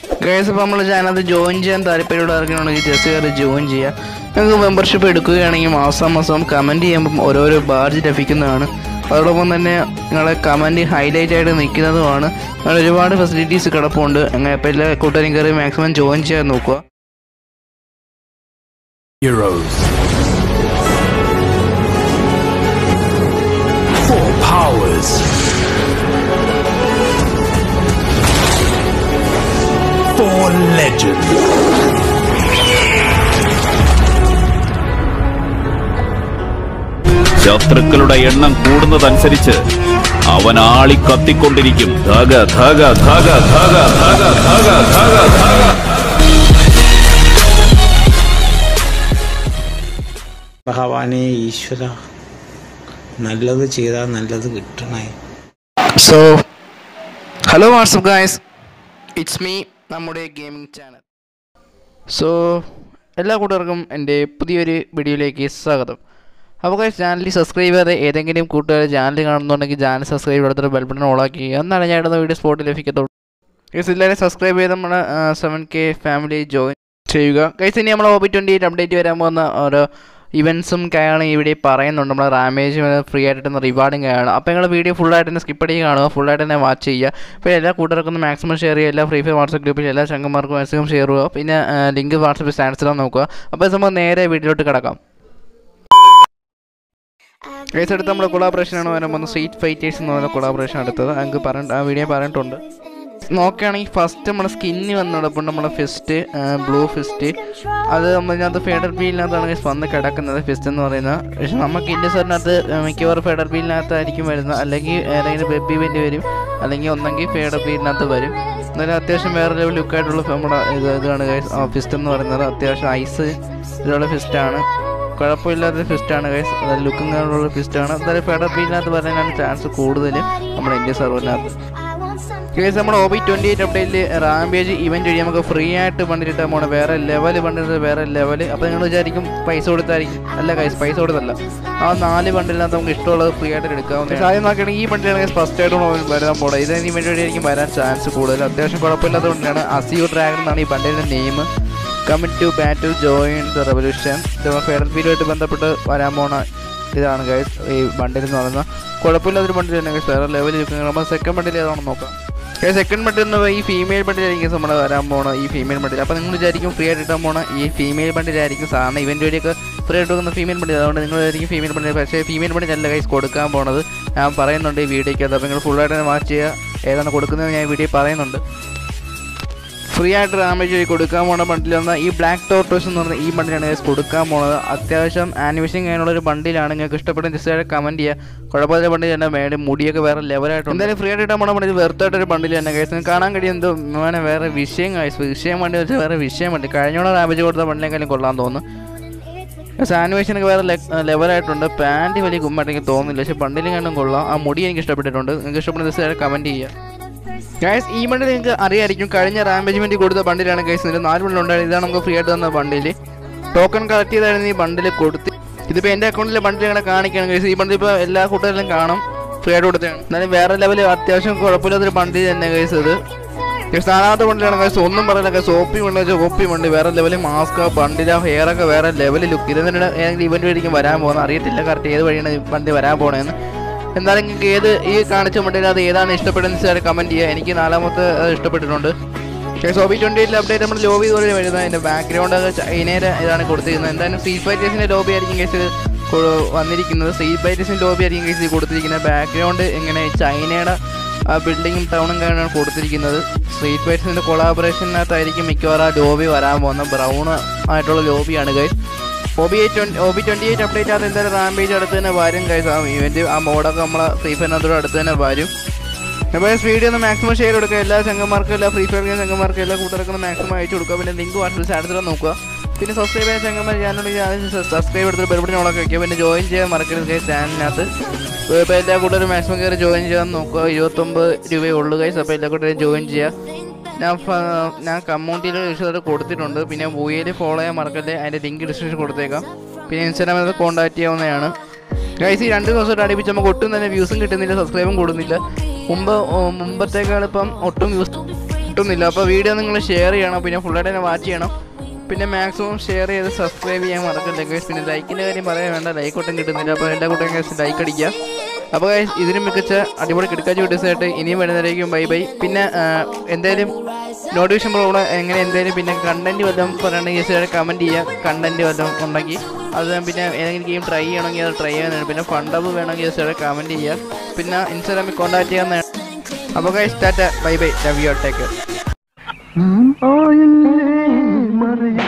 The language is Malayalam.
ഗൈസ് ഇപ്പോൾ നമ്മൾ ചാനൽ ജോയിൻ ചെയ്യാൻ താല്പര്യമുള്ളവർക്കുണ്ടെങ്കിൽ ജസ്റ്റ് കയറി ജോയിൻ ചെയ്യുക നിങ്ങൾക്ക് മെമ്പർഷിപ്പ് എടുക്കുകയാണെങ്കിൽ മാസം മാസം കമൻറ്റ് ചെയ്യുമ്പം ഓരോരോ ബാർജ് ലഭിക്കുന്നതാണ് അതോടൊപ്പം തന്നെ നിങ്ങളെ കമൻറ്റ് ഹൈലൈറ്റ് ആയിട്ട് നിൽക്കുന്നതുമാണ് അങ്ങനെ ഒരുപാട് ഫെസിലിറ്റീസ് കിടപ്പുണ്ട് അങ്ങനെ ഇപ്പോൾ എല്ലാ കൂട്ടുകാരും കയറി മാക്സിമം ജോയിൻ ചെയ്യാൻ നോക്കുക Heroes. Four powers. Four legends. ശത്രുക്കളുടെ എണ്ണം കൂടുന്നതനുസരിച്ച് അവൻ ആളി കത്തിക്കൊണ്ടിരിക്കും ധഗ ധഗ ധഗ ധഗ ധഗ ധഗ ധഗ ധഗ ഭഗവാനെ ഈശ്വര നല്ലത് ചെയ്താൽ നല്ലത് കിട്ടണേ so hello what's up guys it's me നമ്മുടെ ഗെയിമിംഗ് ചാനൽ സോ എല്ലാ കൂട്ടുകാർക്കും എൻ്റെ പുതിയൊരു വീഡിയോയിലേക്ക് സ്വാഗതം അപ്പോൾ ഗൈസ് ചാനൽ സബ്സ്ക്രൈബ് ചെയ്യാതെ ഏതെങ്കിലും കൂട്ടുകാർ ചാനൽ കാണുന്നുണ്ടെങ്കിൽ ചാനൽ സബ്സ്ക്രൈബ് ചെയ്തെടുത്തിട്ട് ബെൽ ബട്ടൺ ഓളാക്കി എന്നാണ് ഞാൻ ഇടുന്ന വീഡിയോ സ്പോട്ടിൽ ലഭിക്കത്തുള്ളൂ ഗൈസ് എല്ലാവരും സബ്സ്ക്രൈബ് ചെയ്ത് നമ്മുടെ സെവൻ കെ ഫാമിലി ജോയിൻ ചെയ്യുക ഗൈസ് ഇനി നമ്മൾ ഒബി ട്വൻറ്റി എയ്റ്റ് അപ്ഡേറ്റ് വരാൻ പോകുന്ന ഓരോ ഇവൻസും കാര്യങ്ങളും ഇവിടെ പറയുന്നുണ്ട് നമ്മൾ റാമേജ് ഫ്രീ ആയിട്ട് കിട്ടുന്ന റിവാർഡും കാര്യമാണ് അപ്പോൾ നിങ്ങൾ വീഡിയോ ഫുള്ളായിട്ട് തന്നെ സ്കിപ്പ് ചെയ്ത് കാണുക ഫുള്ളായിട്ട് തന്നെ വാച്ച് ചെയ്യുക അപ്പോൾ എല്ലാ കൂട്ടുകാർക്കും മാക്സിമം ഷെയർ ചെയ്യുക എല്ലാ ഫ്രീ ഫയർ വാട്സപ്പ് ഗ്രൂപ്പിൽ എല്ലാ ചങ്കന്മാർക്കും മാക്സിമം ഷെയർ ചെയ്യുക പിന്നെ ലിങ്ക് വാട്സപ്പ് സ്റ്റാറ്റസിലാണ് നോക്കുക അപ്പോൾ നമുക്ക് നേരെ വീഡിയോയിലോട്ട് കിടക്കാം കേസ് എടുത്ത് നമ്മുടെ കൊളാബറേഷൻ ആണ് വരാൻ പോകുന്നത് സ്ട്രീറ്റ് ഫൈറ്റേഴ്സ് എന്ന് പറയുന്ന കൊളാബറേഷൻ എടുത്തത് അങ്ങ് പറഞ്ഞ ആ വീഡിയോ പറഞ്ഞിട്ടുണ്ട് നോക്കുകയാണെങ്കിൽ ഫസ്റ്റ് നമ്മുടെ സ്കിന്ന് വന്നോടൊപ്പം നമ്മുടെ ഫിസ്റ്റ് ബ്ലൂ ഫിസ്റ്റ് അത് നമ്മളിനകത്ത് ഫെഡർ ബീലിനകത്താണ് guys വന്ന് കിടക്കുന്നത് ഫിസ്റ്റ് എന്ന് പറയുന്നത് പക്ഷെ നമുക്ക് ഇന്ത്യ സാറിനകത്ത് മിക്കവാറും ഫെഡർ ബീലിനകത്തായിരിക്കും വരുന്നത് അല്ലെങ്കിൽ ഏതെങ്കിലും വെബ് ഇവൻറ്റ് വരും അല്ലെങ്കിൽ ഒന്നെങ്കിൽ ഫെഡർ ബീലിനകത്ത് വരും എന്നാലും അത്യാവശ്യം വേറെ ലെവൽ ലുക്കായിട്ടുള്ള നമ്മുടെ ഇത് ഇതാണ് ഫിസ്റ്റ് എന്ന് പറയുന്നത് അത്യാവശ്യം ഐസ് ഇതിലുള്ള ഫിസ്റ്റാണ് കുഴപ്പമില്ലാത്ത ഫിസ്റ്റാണ് ഗൈസ് അതായത് ലുക്കും ഉള്ള ഫിസ്റ്റാണ് എന്തായാലും ഫെഡർ ബീലിനകത്ത് വരാനാണ് ചാൻസ് കൂടുതൽ നമ്മുടെ ഇന്ത്യ സെർവറിനകത്ത് കേസ് നമ്മുടെ ഒ ബി ട്വൻറ്റി എയ്റ്റ് അപ്ഡേറ്റിൽ റാംബേജ് ഇവൻറ്റ് വഴി നമുക്ക് ഫ്രീ ആയിട്ട് പണ്ടിട്ട് പോകണം വേറെ ലെവൽ പണ്ടിട്ട് വേറെ ലെവൽ അപ്പോൾ നിങ്ങൾ വിചാരിക്കും പൈസ കൊടുത്തായിരിക്കും അല്ല കൈസ് പൈസ കൊടുത്തല്ല ആ നാല് ബണ്ടിനകത്ത് നമുക്ക് ഇഷ്ടമുള്ളത് ഫ്രീ ആയിട്ട് എടുക്കാം ആദ്യം നോക്കുകയാണെങ്കിൽ ഈ ബണ്ടിലാണ് ഫസ്റ്റ് ആയിട്ട് വരാൻ പോകണം ഇത് ഇവൻറ്റ് വഴിയായിരിക്കും വരാൻ ചാൻസ് കൂടുതൽ അത്യാവശ്യം കുഴപ്പമില്ലാത്തതുകൊണ്ടാണ് അസിയോ ഡ്രാഗൺ എന്നാണ് ഈ ബണ്ടിൻ്റെ name commit to battle join the revolution federal പീരിയഡായിട്ട് ബന്ധപ്പെട്ട് വരാൻ പോണ ഇതാണ് ഗൈസ് ഈ ബണ്ടിൽ എന്ന് പറയുന്നത് കുഴപ്പമില്ലാത്തൊരു ബണ്ടിൽ തന്നെ ഗൈസ് വേറെ ലെവലിൽ നമ്മൾ സെക്കൻഡ് ബണ്ടിൽ ഏതാണെന്ന് നോക്കാം സെക്കൻഡ് ബണ്ടിൽ എന്ന് ഈ ഫീമെയിൽ ബണ്ടിലായിരിക്കും നമ്മൾ വരാൻ പോണ ഈ ഫീമെയിൽ ബണ്ടിൽ അപ്പോൾ നിങ്ങൾ വിചാരിക്കും ഫ്രീ ആയിട്ട് ഇട്ടാൻ പോണ ഈ ഫീമെയിൽ ബണ്ടിലായിരിക്കും സാധാരണ ഇവൻ്റ് വഴിയൊക്കെ ഫ്രീ ആയിട്ട് കൊടുക്കുന്ന ഫീമെയിൽ ബണ്ടിൽ അതുകൊണ്ട് നിങ്ങൾ വിചാരിക്കും ഫീമെയിൽ ബണ്ടിൽ പക്ഷേ ഫീമെയിൽ ബണ്ടിലല്ല ഗൈസ് കൊടുക്കാൻ പോണത് ഞാൻ പറയുന്നുണ്ട് ഈ വീഡിയോയ്ക്കകത്ത് അപ്പോൾ നിങ്ങൾ ഫുള്ളായിട്ട് തന്നെ വാച്ച് ചെയ്യുക ഏതാണ് കൊടുക്കുന്നത് ഞാൻ ഈ വീഡിയോ പറയുന്നുണ്ട് ഫ്രീ ആയിട്ട് ഡാമേജ് വഴി കൊടുക്കാൻ പോണ ബണ്ടിൽ വന്ന ഈ ബ്ലാക്ക് ടോട്ടോസ് എന്ന് പറഞ്ഞ ഈ ബണ്ടിലാണ് ഗൈസ് കൊടുക്കാൻ പോണത് അത്യാവശ്യം ആനിമേഷൻ കഴിഞ്ഞുള്ള ഒരു ബണ്ടിലാണ് നിങ്ങൾക്ക് ഇഷ്ടപ്പെട്ട ജസ്റ്റ് കമൻറ്റ് ചെയ്യുക കുഴപ്പമില്ല ബണ്ടിൽ തന്നെ വേണ്ടി മുടിയൊക്കെ വേറെ ലെവലായിട്ടുണ്ട് എന്തായാലും ഫ്രീ ആയിട്ട് ഇട്ടാൻ പോണ ബണ്ടിൽ വെറുതായിട്ടൊരു ബണ്ടിൽ തന്നെ ഗൈസ് നിങ്ങൾക്ക് കാണാൻ കഴിയും എന്തോ വേണേ വേറെ വിഷയം ഗൈസ് വിഷയം വണ്ടി വെച്ചാൽ വേറെ വിഷയം വണ്ടി കഴിഞ്ഞോളം ഡാമേജ് കൊടുത്ത ബണ്ടിലേക്കാളും കൊള്ളാൻ തോന്നുന്നു ആനിമേഷനൊക്കെ വേറെ ലെവലായിട്ടുണ്ട് പാൻറ് വലിയ കുമ്മായിട്ട് എനിക്ക് തോന്നുന്നില്ല പക്ഷേ ബണ്ടിലും കണ്ടും കൊള്ളാം ആ മുടി എനിക്ക് ഇഷ്ടപ്പെട്ടിട്ടുണ്ട് നിങ്ങൾക്ക് ഇഷ്ടപ്പെടുന്ന ജസ്റ്റ് കമൻറ്റ് ചെയ്യുക ഗൈസ് ഈ ബണ്ടിൽ നിങ്ങൾക്ക് അറിയായിരിക്കും കഴിഞ്ഞ റാമ്പേജ് വേണ്ടി കൊടുത്ത ബണ്ടിലാണ് ഗൈസ് ഇതിൽ നാല് ബണ്ടിൽ ഉണ്ടായിരുന്നു ഇതാണ് നമുക്ക് ഫ്രീ ആയിട്ട് തന്ന ബണ്ടിൽ ടോക്കൺ കളക്ട് ചെയ്തായിരുന്നു ഈ ബണ്ടിൽ കൊടുത്ത് ഇതിപ്പോൾ എൻ്റെ അക്കൗണ്ടിലെ ബണ്ടിൽ ഇങ്ങനെ കാണിക്കണം ഗൈസ് ഈ ബണ്ടിൽ ഇപ്പോൾ എല്ലാ കൂട്ടുകാരിലും കാണും ഫ്രീ ആയിട്ട് കൊടുത്തതാണ് എന്നാലും വേറെ ലെവലിൽ അത്യാവശ്യം കുഴപ്പമില്ലാത്തൊരു ബണ്ടിൽ തന്നെ ഗൈസ് ഇത് സ്ഥാനാർത്ഥ ബണ്ടിലാണ് ഗൈസ് ഒന്നും പറയില്ല ഗൈസ് ഓപ്പി ബണ്ട് വെച്ചാൽ ഓപ്പി ബണ്ട് വേറെ ലെവലിൽ മാസ്ക് ബണ്ടിൽ ആ ഹെയർ ഒക്കെ വേറെ ലെവലിൽ ലുക്ക് ഇത് തന്നെ ഏതെങ്കിലും ഇവന്റ് വഴിക്കും വരാൻ പോകുന്നത് അറിയത്തില്ല കറക്റ്റ് ഏത് വഴിയാണ് ഈ ബണ്ടി വരാൻ പോണതെന്ന് എന്തായാലും നിങ്ങൾക്ക് ഏത് ഈ കാണിച്ച മട്ടിൽ അത് ഏതാണ് ഇഷ്ടപ്പെടുന്നത് വെച്ചാൽ കമൻറ്റ് ചെയ്യുക എനിക്ക് നാലാമത്തെ അത് ഇഷ്ടപ്പെട്ടിട്ടുണ്ട് സോബി ട്വൻറ്റി എയ്റ്റിൽ അപ്ഡേറ്റ് നമ്മൾ ലോബി ഇതുവരെ വരുന്നത് അതിൻ്റെ ബാക്ക്ഗ്രൗണ്ട് ഒക്കെ ചൈനയുടെ ഇതാണ് കൊടുത്തിരിക്കുന്നത് എന്തായാലും ഫ്രീ ഫൈറ്റേഴ്സിൻ്റെ ലോബി ആയിരിക്കും കേസ് വന്നിരിക്കുന്നത് ഫ്രീ ഫൈറ്റേഴ്സിൻ്റെ ലോബി ആയിരിക്കും കേസ് കൊടുത്തിരിക്കുന്നത് ബാക്ക്ഗ്രൗണ്ട് ഇങ്ങനെ ചൈനയുടെ ആ ബിൽഡിങ്ങും ടൗണും കാര്യമാണ് കൊടുത്തിരിക്കുന്നത് സ്ട്രീറ്റ് ഫൈറ്റേഴ്സിൻ്റെ കൊളാബറേഷനകത്തായിരിക്കും മിക്കവാറും ആ ലോബി വരാൻ പോകുന്നത് ബ്രൗൺ ആയിട്ടുള്ള ലോബിയാണ് guys OB twenty OB twenty eight update ആകുന്ന എന്തായാലും റാംപേജ് അടുത്ത് തന്നെ വരും കൈസ് ആ ഇവൻറ്റ് ആ മോഡൊക്കെ നമ്മളെ ഫ്രീ ഫയറിനകത്തോട് അടുത്ത് തന്നെ വരും അപ്പോൾ വീഡിയോ ഒന്ന് മാക്സിമം ഷെയർ കൊടുക്കുക എല്ലാ ചങ്ങന്മാർക്കും എല്ലാ ഫ്രീ ഫയർ ഗെയിം ചങ്ങന്മാർക്കും എല്ലാ കൂട്ടർക്കും മാക്സിമം അയച്ചു കൊടുക്കുക പിന്നെ ലിങ്ക് വാട്സപ്പ് ചാനൽ നോക്കുക പിന്നെ സബ്സ്ക്രൈബ് ചെയ്യാൻ ചങ്ങന്മാർ ചാനലുണ്ടെങ്കിൽ സബ്സ്ക്രൈബ് എടുത്തിട്ട് ബെൽബട്ടൺ ഓളൊക്കെ വയ്ക്കുക പിന്നെ ജോയിൻ ചെയ്യാൻ മറക്കരുത് ഗൈസ് ചാനലിനകത്ത് ഇപ്പോൾ എല്ലാ കൂട്ടരും മാക്സിമം കയറി ജോയിൻ ചെയ്യാൻ നോക്കുക ഇരുപത്തൊമ്പത് രൂപയേ ഉള്ളൂ ഗൈസ് അപ്പോൾ എല്ലാ കൂട്ടരും ജോയിൻ ചെയ്യുക ഞാൻ ഫ- ഞാൻ കമ്മ്യൂണിറ്റിയിൽ ഇഷ്ടം കൊടുത്തിട്ടുണ്ട് പിന്നെ വൂയയിൽ ഫോളോ ചെയ്യാൻ മറക്കല്ലേ അതിൻ്റെ ലിങ്ക് ഡിസ്ക്രിപ്ഷൻ കൊടുത്തേക്കാം പിന്നെ ഇൻസ്റ്റാഗ്രാമിൽ കോൺടാക്ട് ചെയ്യാവുന്നതാണ് ഗൈസ് ഈ രണ്ട് ദിവസമായിട്ട് അടുപ്പിച്ച് നമുക്ക് ഒട്ടും തന്നെ വ്യൂസും കിട്ടുന്നില്ല സബ്സ്ക്രൈബും കൂടുന്നില്ല മുമ്പ് ഓ, മുമ്പത്തേക്കാൾ ഇപ്പം ഒട്ടും വ്യൂസ് കിട്ടുന്നില്ല അപ്പോൾ വീഡിയോ നിങ്ങൾ ഷെയർ ചെയ്യണം പിന്നെ ഫുള്ളായിട്ട് തന്നെ വാച്ച് ചെയ്യണം പിന്നെ മാക്സിമം ഷെയർ ചെയ്ത് സബ്സ്ക്രൈബ് ചെയ്യാൻ മറക്കല്ലേ ഗൈസ് പിന്നെ ലൈക്കിൻ്റെ കാര്യം പറയാൻ വേണ്ട ലൈക്ക് ഒട്ടും കിട്ടുന്നില്ല അപ്പോൾ എല്ലാ കൂട്ടം ഗൈസ് ലൈക്ക് അടിക്കുക അപ്പോൾ ഗൈസ് ഇതിനും മികച്ച അടിപൊളി കിടക്കാച്ച വീഡിയോസായിട്ട് ഇനിയും വരുന്നതായിരിക്കും ബൈ ബൈ പിന്നെ ആ, എന്തായാലും നോട്ടിഫിക്കേഷൻ പ്രോബ്ലം എങ്ങനെ എന്തായാലും പിന്നെ കണ്ടന്റ് വല്ലതും പറയണമെങ്കിൽ ഗൈസ് കമൻറ്റ് ചെയ്യുക കണ്ടന്റ് വല്ലതും ഉണ്ടെങ്കിൽ അത് പിന്നെ ഏതെങ്കിലും ഗെയിം ട്രൈ ചെയ്യണമെങ്കിൽ അത് ട്രൈ ചെയ്യാനാണ് പിന്നെ ഫണ്ടബ് വേണമെങ്കിൽ ഗൈസ് കമൻറ്റ് ചെയ്യുക പിന്നെ ഇൻസ്റ്റാഗ്രാമിൽ കോൺടാക്ട് ചെയ്യാവുന്നതാണ് അപ്പോൾ guys tata bye bye love you take നാം പോയില്ലേ മറയ